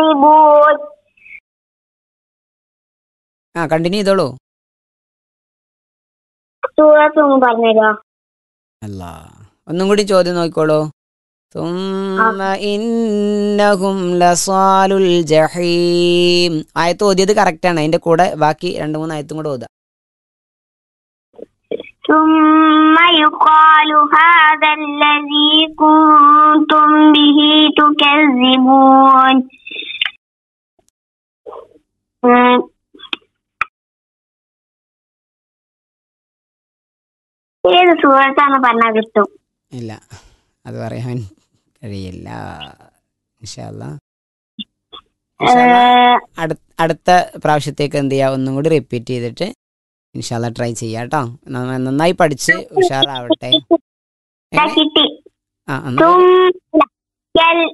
تكذبون ആ കണ്ടിന്യൂ ചെയ്തോളൂ സൂറത്ത് ഒന്ന് പറഞ്ഞുതരോ അല്ല ഒന്നും കൂടി ചോദ്യം നോക്കിക്കോളൂ ثم إنهم لصال الجحيم ആയത്ത് ഓതിയത് കറക്റ്റ് ആണ് അതിന്റെ കൂടെ ബാക്കി രണ്ട് മൂന്ന് ആയത്തും കൂടെ ഓതാ ثم يقال هذا الذي كنتم به تكذبون ഉം. ഏത് സൂറത്താണ് പറഞ്ഞാൽ കിട്ടും ഇല്ല അത് പറയാൻ കഴിയില്ല ഇൻഷാല്ലാ ഇൻഷാല്ലാ ഏഹ്, അടുത്ത അടുത്ത പ്രാവശ്യത്തേക്ക് എന്ത് ചെയ്യുക ഒന്നും കൂടി റിപ്പീറ്റ് ചെയ്തിട്ട് ഇൻഷാല്ല ട്രൈ ചെയ്യാം കേട്ടോ നന്ന- നന്നായി പഠിച്ച് ഉഷാറാവട്ടെ ദാ കിട്ടി ആ എന്നാ തും